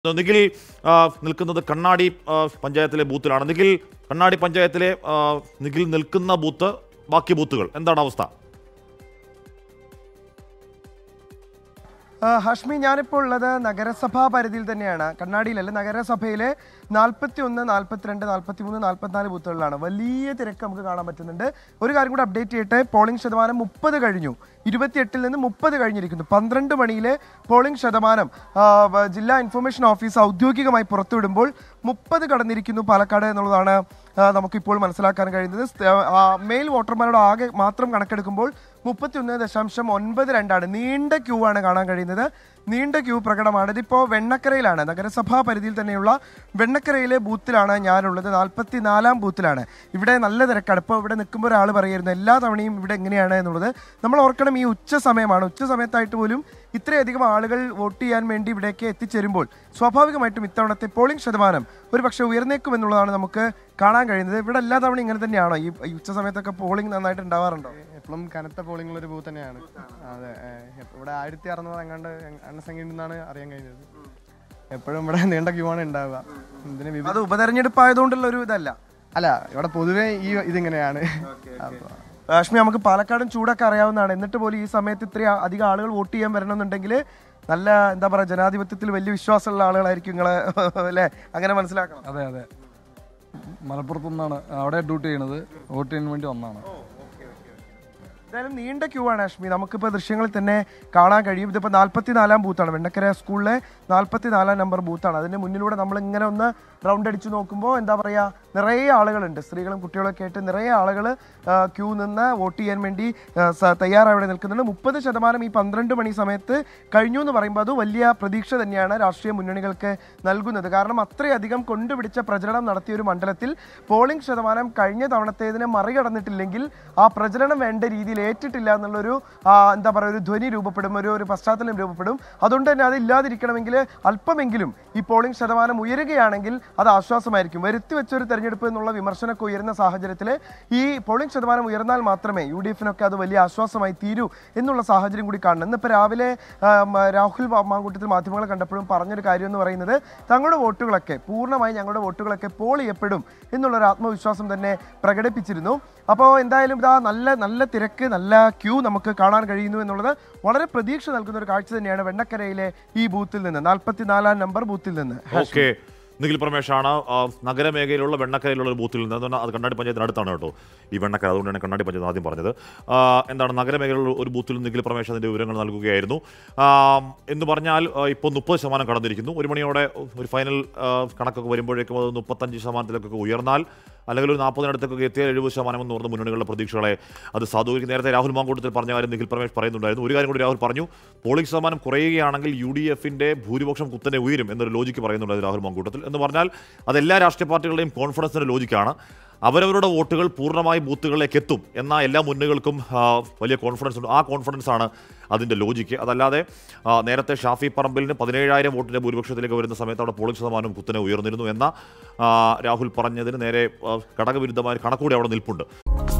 നിഖിൽ ആ, നിൽക്കുന്നത് കണ്ണാടി ആ, പഞ്ചായത്തിലെ ബൂത്തിലാണ് നിഖിൽ കണ്ണാടി പഞ്ചായത്തിലെ ആ, നിഖിൽ നിൽക്കുന്ന ബൂത്ത് ബാക്കി ബൂത്തുകൾ എന്താണ് അവസ്ഥ ആ, ഹഷ്മി ഞാനിപ്പോൾ ഉള്ളത് നഗരസഭാ പരിധിയിൽ തന്നെയാണ് കണ്ണാടിയിലല്ല നഗരസഭയിലെ നാൽപ്പത്തി ഒന്ന് നാൽപ്പത്തിരണ്ട് നാൽപ്പത്തി മൂന്ന് നാൽപ്പത്തിനാല് ബൂത്തുകളിലാണ് വലിയ തിരക്ക് നമുക്ക് കാണാൻ പറ്റുന്നുണ്ട് ഒരു കാര്യം കൂടി അപ്ഡേറ്റ് ചെയ്യട്ടെ പോളിംഗ് ശതമാനം മുപ്പത് കഴിഞ്ഞു ഇരുപത്തിയെട്ടിൽ നിന്ന് മുപ്പത് കഴിഞ്ഞിരിക്കുന്നു പന്ത്രണ്ട് മണിയിലെ പോളിംഗ് ശതമാനം ആ, വ- ജില്ലാ ഇൻഫർമേഷൻ ഓഫീസ് ഔദ്യോഗികമായി പുറത്തുവിടുമ്പോൾ മുപ്പത് കടന്നിരിക്കുന്നു പാലക്കാട് എന്നുള്ളതാണ് ആ, നമുക്കിപ്പോൾ മനസ്സിലാക്കാൻ കഴിയുന്നത് സ്ത- ആ, മെയിൽ വോട്ടർമാരുടെ ആകെ മാത്രം കണക്കെടുക്കുമ്പോൾ മുപ്പത്തിയൊന്ന് ദശാംശം ഒൻപത് രണ്ടാണ് നീണ്ട ക്യൂ ആണ് കാണാൻ കഴിയുന്നത് നീണ്ട ക്യൂ പ്രകടമാണ് ഇതിപ്പോൾ വെണ്ണക്കരയിലാണ് നഗരസഭാ പരിധിയിൽ തന്നെയുള്ള വെണ്ണക്കരയിലെ ബൂത്തിലാണ് ഞാനുള്ളത് നാൽപ്പത്തി നാലാം ബൂത്തിലാണ് ഇവിടെ നല്ല തിരക്കാണ് ഇപ്പോൾ ഇവിടെ നിൽക്കുമ്പോൾ ഒരാൾ പറയായിരുന്നു എല്ലാ തവണയും ഇവിടെ എങ്ങനെയാണ് എന്നുള്ളത് നമ്മൾ ഓർക്കണം ഈ ഉച്ച സമയമാണ് ഉച്ച സമയത്തായിട്ട് പോലും ഇത്രയധികം ആളുകൾ വോട്ട് ചെയ്യാൻ വേണ്ടി ഇവിടേക്ക് എത്തിച്ചേരുമ്പോൾ സ്വാഭാവികമായിട്ടും ഇത്തവണത്തെ പോളിംഗ് ശതമാനം ഒരു പക്ഷേ ഉയർന്നേക്കും എന്നുള്ളതാണ് നമുക്ക് കാണാൻ കഴിയുന്നത് ഇവിടെ എല്ലാ തവണയും ഇങ്ങനെ തന്നെയാണോ ഈ ഈ ഉച്ച സമയത്തൊക്കെ പോളിംഗ് നന്നായിട്ട് ഉണ്ടാവാറുണ്ടോ എപ്പോഴും കനത്ത പോളിംഗ് ഒരു ബൂത്ത് തന്നെയാണ് അതെ ഏഹ് എപ്പ- ഇവിടെ ആയിരത്തി അറുന്നൂറ് എങ്ങാണ്ട് എണ്ണസംഖ്യ ഉണ്ടെന്നാണ് അറിയാൻ കഴിഞ്ഞത് എപ്പോഴും ഇവിടെ നീണ്ട ക്യൂ ആണ് ഉണ്ടാവുക ഇതിന് വിവിധ അത് ഉപതെരഞ്ഞെടുപ്പ് ആയതുകൊണ്ടുള്ള ഒരു ഇതല്ല അല്ല ഇവിടെ പൊതുവേ ഈ ഇതിങ്ങനെയാണ് അപ്പൊ കാശ്മീർ നമുക്ക് പാലക്കാടും ചൂടൊക്കെ അറിയാവുന്നതാണ് എന്നിട്ട് പോലും ഈ സമയത്ത് ഇത്രയും അധികം ആളുകൾ വോട്ട് ചെയ്യാൻ വരണമെന്നുണ്ടെങ്കിൽ നല്ല എന്താ പറയുക ജനാധിപത്യത്തിൽ വലിയ വിശ്വാസമുള്ള ആളുകളായിരിക്കും നിങ്ങളെ അല്ലേ അങ്ങനെ മനസ്സിലാക്കണം അതെ അതെ മലപ്പുറത്തു നിന്നാണ് അവിടെ ഡ്യൂട്ടി ചെയ്യണത് വോട്ട് ചെയ്യാൻ വേണ്ടി വന്നതാണ് എന്തായാലും നീണ്ട ക്യൂ ആണ് അശ്മി നമുക്കിപ്പോൾ ദൃശ്യങ്ങളിൽ തന്നെ കാണാൻ കഴിയും ഇതിപ്പോൾ നാൽപ്പത്തി നാലാം ബൂത്താണ് വെണ്ണക്കര സ്കൂളിലെ നാൽപ്പത്തി നാലാം നമ്പർ ബൂത്താണ് അതിന് മുന്നിലൂടെ നമ്മൾ ഇങ്ങനെ ഒന്ന് റൗണ്ട് അടിച്ച് നോക്കുമ്പോൾ എന്താ പറയുക നിറയെ ആളുകളുണ്ട് സ്ത്രീകളും കുട്ടികളൊക്കെ ആയിട്ട് നിറയെ ആളുകൾ ക്യൂ നിന്ന് വോട്ട് ചെയ്യാൻ വേണ്ടി ആ, സ- തയ്യാറായി ഇവിടെ നിൽക്കുന്നുണ്ട് മുപ്പത് ശതമാനം ഈ പന്ത്രണ്ട് മണി സമയത്ത് കഴിഞ്ഞു എന്ന് പറയുമ്പോൾ അത് വലിയ പ്രതീക്ഷ തന്നെയാണ് രാഷ്ട്രീയ മുന്നണികൾക്ക് നൽകുന്നത് കാരണം അത്രയധികം കൊണ്ടുപിടിച്ച പ്രചരണം നടത്തിയ ഒരു മണ്ഡലത്തിൽ പോളിംഗ് ശതമാനം കഴിഞ്ഞ തവണത്തേതിനെ മറികടന്നിട്ടില്ലെങ്കിൽ ആ പ്രചരണം വേണ്ട രീതിയിൽ ഏറ്റിട്ടില്ല എന്നുള്ളൊരു ആ, എന്താ പറയുക ഒരു ധ്വനി രൂപപ്പെടും ഒരു ഒരു പശ്ചാത്തലം രൂപപ്പെടും അതുകൊണ്ട് തന്നെ അത് ഇല്ലാതിരിക്കണമെങ്കിൽ അല്പമെങ്കിലും ഈ പോളിംഗ് ശതമാനം ഉയരുകയാണെങ്കിൽ അത് ആശ്വാസമായിരിക്കും വരുത്തി വെച്ചൊരു തെരഞ്ഞെടുപ്പ് എന്നുള്ള വിമർശനമൊക്കെ ഉയരുന്ന സാഹചര്യത്തിൽ ഈ പോളിംഗ് ശതമാനം ഉയർന്നാൽ മാത്രമേ യു ഡി എഫിനൊക്കെ അത് വലിയ ആശ്വാസമായി തീരൂ എന്നുള്ള സാഹചര്യം കൂടി കാണണം ഇന്നിപ്പോൾ രാവിലെ ആ, മ, രാഹുൽ മാ- മാങ്കൂട്ടത്തിൽ മാധ്യമങ്ങളെ കണ്ടപ്പോഴും പറഞ്ഞൊരു കാര്യം എന്ന് പറയുന്നത് തങ്ങളുടെ വോട്ടുകളൊക്കെ പൂർണ്ണമായി ഞങ്ങളുടെ വോട്ടുകളൊക്കെ പോൾ ചെയ്യപ്പെടും എന്നുള്ളൊരു ആത്മവിശ്വാസം തന്നെ പ്രകടിപ്പിച്ചിരുന്നു അപ്പോൾ എന്തായാലും ഇതാ നല്ല നല്ല തിരക്ക് നല്ല ക്യൂ നമുക്ക് കാണാൻ കഴിയുന്നു എന്നുള്ളത് വളരെ പ്രതീക്ഷ നൽകുന്ന ഒരു കാഴ്ച തന്നെയാണ് വെണ്ണക്കരയിലെ ഈ ബൂത്തിൽ നിന്ന് നാൽപ്പത്തിനാലാം നമ്പർ ബൂത്തിൽ നിന്ന് ഓക്കെ നിഖിൽ പരമേഷാണ് ആ, നഗരമേഖലയിലുള്ള വെണ്ണക്കരയിലുള്ള ഒരു ബൂത്തിൽ നിന്ന് എന്ന് പറഞ്ഞാൽ അത് കണ്ണാടി പഞ്ചായത്തിന് അടുത്താണ് കേട്ടോ ഈ വെണ്ണക്കര അതുകൊണ്ടാണ് കണ്ണാടി പഞ്ചായത്ത് ആദ്യം പറഞ്ഞത് ആ, എന്താണ് നഗരമേഖലയിലുള്ള ഒരു ബൂത്തിൽ നിന്ന് നിഖിൽ പരമേഷ് അതിൻ്റെ വിവരങ്ങൾ നൽകുകയായിരുന്നു ആ, എന്ന് പറഞ്ഞാൽ ആ, ഇപ്പോൾ മുപ്പത് ശതമാനം കടന്നിരിക്കുന്നു ഒരു മണിയോടെ ഒരു ഫൈനൽ ആ, കണക്കൊക്കെ വരുമ്പോഴേക്കും അത് മുപ്പത്തഞ്ച് ശതമാനത്തിലേക്കൊക്കെ ഉയർന്നാൽ അല്ലെങ്കിൽ ഒരു നാൽപ്പതിനടുത്തൊക്കെ എത്തിയാൽ എഴുപത് ശതമാനം എന്ന് പറഞ്ഞ മുന്നണികളുടെ പ്രതീക്ഷകളെ അത് സാധൂകരിക്കും നേരത്തെ രാഹുൽ മാങ്കൂട്ടത്തിൽ പറഞ്ഞ കാര്യം നിഖിൽ പരമേഷ് പറയുന്നുണ്ടായിരുന്നു ഒരു കാര്യം കൂടി രാഹുൽ പറഞ്ഞു പോളിംഗ് ശതമാനം കുറയുകയാണെങ്കിൽ യു ഡി എഫിന്റെ ഭൂരിപക്ഷം കുത്തനെ ഉയരും എന്നൊരു ലോജിക്ക് പറയുന്നുണ്ടായിരുന്നു രാഹുൽ മാങ്കൂട്ടത്തിൽ എന്ന് പറഞ്ഞാൽ അത് എല്ലാ രാഷ്ട്രീയ പാർട്ടികളുടെയും കോൺഫിഡൻസിന്റെ ലോജിക്കാണ് അവരവരുടെ വോട്ടുകൾ പൂർണ്ണമായി ബൂത്തുകളിലേക്ക് എത്തും എന്ന എല്ലാ മുന്നണികൾക്കും ആ, വലിയ കോൺഫിഡൻസ് ഉണ്ട് ആ കോൺഫിഡൻസ് ആണ് അതിൻ്റെ ലോജിക്ക് അതല്ലാതെ ആ, നേരത്തെ ഷാഫി പറമ്പിലിന് പതിനേഴായിരം വോട്ടിൻ്റെ ഭൂരിപക്ഷത്തിലേക്ക് വരുന്ന സമയത്ത് അവിടെ പോളിംഗ് ശതമാനം കുത്തനെ ഉയർന്നിരുന്നു എന്ന ആ, രാഹുൽ പറഞ്ഞതിന് നേരെ ആ, ഘടകവിരുദ്ധമായ ഒരു കണക്കൂടി അവിടെ നിൽപ്പുണ്ട്